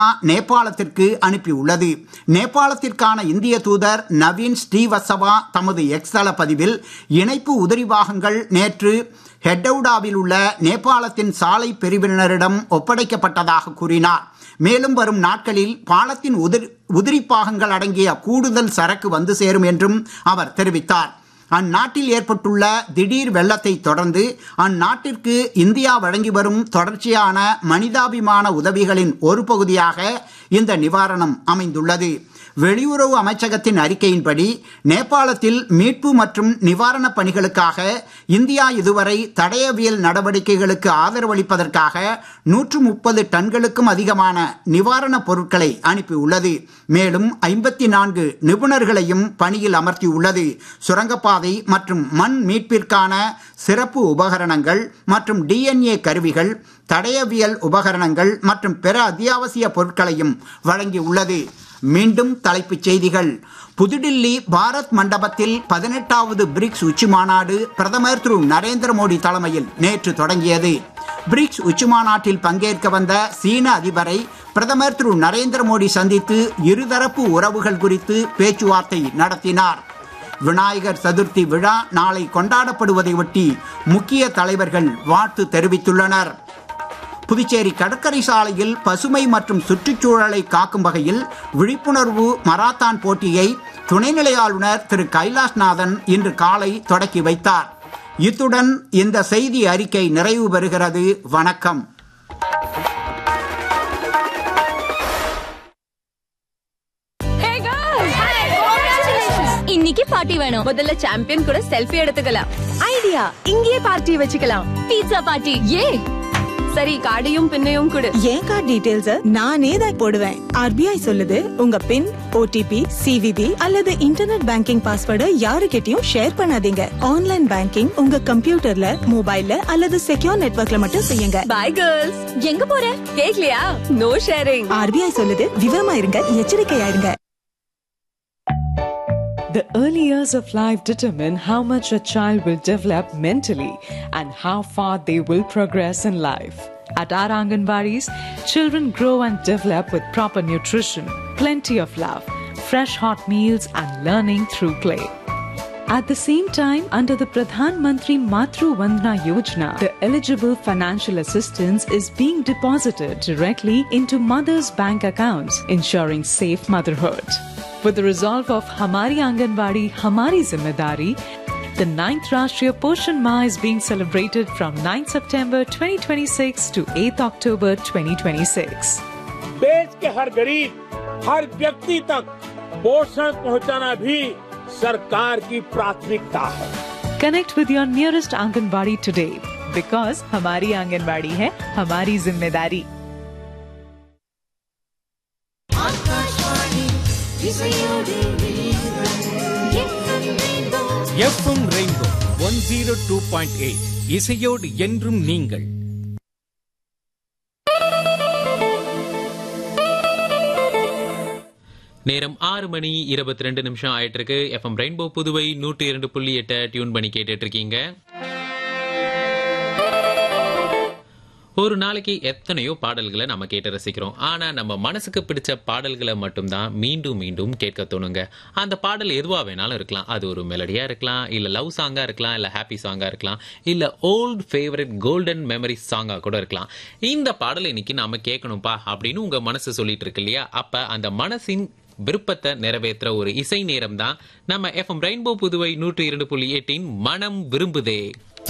நேபாளத்திற்கு அனுப்பியுள்ளது நேபாளத்திற்கான இந்திய தூதர் நவீன் ஸ்ரீவத்சவா தமது எக்ஸ்தல பதிவில் இணைப்பு உதிரி பாகங்கள் நேற்று ஹெட்டவுடாவில் உள்ள நேபாளத்தின் சாலை பிரிவினரிடம் ஒப்படைக்கப்பட்டதாக கூறினார் மேலும் வரும் நாட்களில் பாலத்தின் உதிரி உதிரி பாகங்கள் அடங்கிய கூடுதல் சரக்கு வந்து சேரும் என்றும் அவர் தெரிவித்தார் அந்நாட்டில் ஏற்பட்டுள்ள திடீர் வெள்ளத்தை தொடர்ந்து அந்நாட்டிற்கு இந்தியா வழங்கி வரும் தொடர்ச்சியான மனிதாபிமான உதவிகளின் ஒரு பகுதியாக இந்த நிவாரணம் அமைந்துள்ளது வெளியுறவு அமைச்சகத்தின் அறிக்கையின்படி நேபாளத்தில் மீட்பு மற்றும் நிவாரணப் பணிகளுக்காக இந்தியா இதுவரை தடயவியல் நடவடிக்கைகளுக்கு ஆதரவளிப்பதற்காக நூற்று முப்பது டன்களுக்கும் அதிகமான நிவாரணப் பொருட்களை அனுப்பியுள்ளது மேலும் ஐம்பத்தி நான்கு நிபுணர்களையும் பணியில் அமர்த்தியுள்ளது சுரங்கப்பாதை மற்றும் மண் மீட்பிற்கான சிறப்பு உபகரணங்கள் மற்றும் டிஎன்ஏ கருவிகள் தடயவியல் உபகரணங்கள் மற்றும் பிற அத்தியாவசிய பொருட்களையும் வழங்கியுள்ளது மீண்டும் தலைப்புச் செய்திகள் புதுடில்லி பாரத் மண்டபத்தில் பதினெட்டாவது பிரிக்ஸ் உச்சி மாநாடு பிரதமர் திரு நரேந்திர மோடி தலைமையில் நேற்று தொடங்கியது பிரிக்ஸ் உச்சி மாநாட்டில் பங்கேற்க வந்த சீன அதிபரை பிரதமர் திரு நரேந்திர மோடி சந்தித்து இருதரப்பு உறவுகள் குறித்து பேச்சுவார்த்தை நடத்தினார் விநாயகர் சதுர்த்தி விழா நாளை கொண்டாடப்படுவதை ஒட்டி முக்கிய தலைவர்கள் வாழ்த்து தெரிவித்துள்ளனர் புதுச்சேரி கடற்கரை சாலையில் பசுமை மற்றும் சுற்றுச்சூழலை காக்கும் வகையில் விழிப்புணர்வு மராத்தான் போட்டியை துணைநிலை ஆளுநர் திரு கைலாஷ்நாதன் இன்று காலை தொடக்கி வைத்தார் இத்துடன் இந்த செய்தி அறிக்கை நிறைவு பெறுகிறது வணக்கம் இன்னைக்கு பார்ட்டி வேணும் முதல்ல சாம்பியன் கூட செல்ஃபி எடுத்துக்கலாம் ஐடியா இங்கேயே பார்ட்டி வச்சுக்கலாம் பீட்சா பார்ட்டி ஏ சரி கார்டையும் பின்னையும் கொடு என் கார்டு டீடைல்ஸ் நானே தான் போடுவேன் ஆர்பிஐ சொல்லுது உங்க பின் ஓடிபி சிவிபி அல்லது இன்டர்நெட் பேங்கிங் பாஸ்வேர்டு யாருக்கிட்டயும் ஷேர் பண்ணாதீங்க ஆன்லைன் பேங்கிங் உங்க கம்ப்யூட்டர்ல மொபைல்ல அல்லது செக்யூர் நெட்வொர்க்ல மட்டும் செய்யுங்க பை கேர்ள்ஸ் எங்க போற கேக்கலையா நோ ஷேரிங் ஆர்பிஐ சொல்லுது விவரமா இருங்க எச்சரிக்கையா இருங்க The early years of life determine how much a child will develop mentally and how far they will progress in life. At our Anganwadis, children grow and develop with proper nutrition, plenty of love, fresh hot meals, and learning through play. At the same time, under the Pradhan Mantri Matru Vandana Yojana, the eligible financial assistance is being deposited directly into mothers' bank accounts, ensuring safe motherhood. With the resolve of Hamari Anganwadi, Hamari Zimmedari, the 9th Rashtriya Poshan Ma is being celebrated from 9 September 2026 to 8 October 2026. देश के हर गरीब हर व्यक्ति तक पोषण पहुंचाना भी सरकार की प्राथमिकता है Connect with your nearest Anganwadi today because Hamari Anganwadi hai Hamari Zimmedari. FM rainbow one zero two point eight இசையோடு என்றும் நீங்கள் நேரம் ஆறு மணி இருபத்தி ரெண்டு நிமிஷம் ஆயிட்டு இருக்கு எஃப்எம் ரெயின்போ புதுவை நூற்றி இரண்டு புள்ளி எட்டை டியூன் பண்ணி கேட்டுட்டு இருக்கீங்க ஒரு நாளைக்கு எத்தனையோ பாடல்களை நம்ம கேட்டு ரசிக்கிறோம் ஆனா நம்ம மனசுக்கு பிடிச்ச பாடல்களை மட்டும்தான் மீண்டும் மீண்டும் கேட்க தோணுங்க அந்த பாடல் எதுவா வேணாலும் இருக்கலாம் அது ஒரு மெலடியா இருக்கலாம் இல்ல லவ் சாங்கா இருக்கலாம் இல்ல ஹாப்பி சாங்கா இருக்கலாம் இல்ல ஓல்ட் ஃபேவரட் கோல்டன் மெமரி சாங்கா கூட இருக்கலாம் இந்த பாடல் இன்னைக்கு நாம கேட்கணும்பா அப்படின்னு உங்க மனசு சொல்லிட்டு இருக்கு இல்லையா அப்ப அந்த மனசின் விருப்பத்தை நிறைவேற்ற ஒரு இசை நேரம் தான் நம்ம எஃப்எம் ரெயின்போ புதுவை நூற்றி இரண்டு புள்ளி எட்டின் மனம் விரும்புதே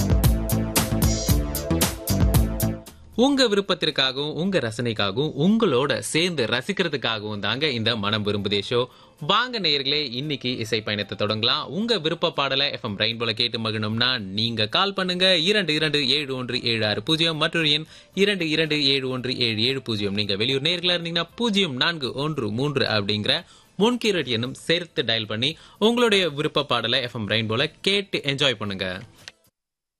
உங்க விருப்பத்திற்காகவும் உங்க ரசனைக்காகவும் உங்களோட சேர்ந்து ரசிக்கிறதுக்காகவும் தாங்க இந்த மனம் விரும்புதே ஷோ வாங்க நேயர்களே இன்னைக்கு இசை பயணத்தை தொடங்கலாம் உங்க விருப்ப பாடலை எஃப்எம் ரெயின்போல கேட்டு மகிழணும்னா நீங்க கால் பண்ணுங்க இரண்டு இரண்டு ஏழு ஒன்று ஏழு ஆறு பூஜ்ஜியம் மற்றொரு எண் இரண்டு இரண்டு ஏழு ஒன்று ஏழு ஏழு பூஜ்ஜியம் நீங்க வெளியூர் நேர்களா இருந்தீங்கன்னா பூஜ்ஜியம் நான்கு ஒன்று மூன்று அப்படிங்கிற முன்கீரட் எண்ணும் சேர்த்து டயல் பண்ணி உங்களுடைய விருப்ப பாடலை எஃப்எம் ரெயின்போல கேட்டு என்ஜாய் பண்ணுங்க